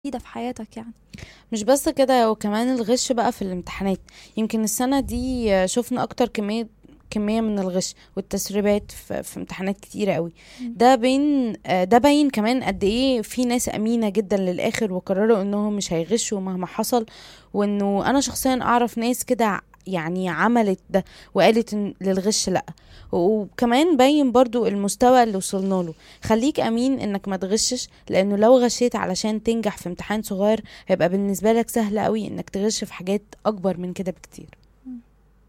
جديدة في حياتك يعني مش بس كده وكمان الغش بقى في الامتحانات يمكن السنة دي شفنا أكتر كمية كمية من الغش والتسريبات في, في امتحانات كتيرة قوي مم. ده بين آه، ده باين كمان قد ايه في ناس أمينة جدا للآخر وقرروا انهم مش هيغشوا مهما حصل وانه انا شخصيا اعرف ناس كده يعني عملت ده وقالت إن للغش لا وكمان باين برضو المستوى اللي وصلنا له خليك امين انك ما تغشش لانه لو غشيت علشان تنجح في امتحان صغير هيبقى بالنسبة لك سهل قوي انك تغش في حاجات اكبر من كده بكتير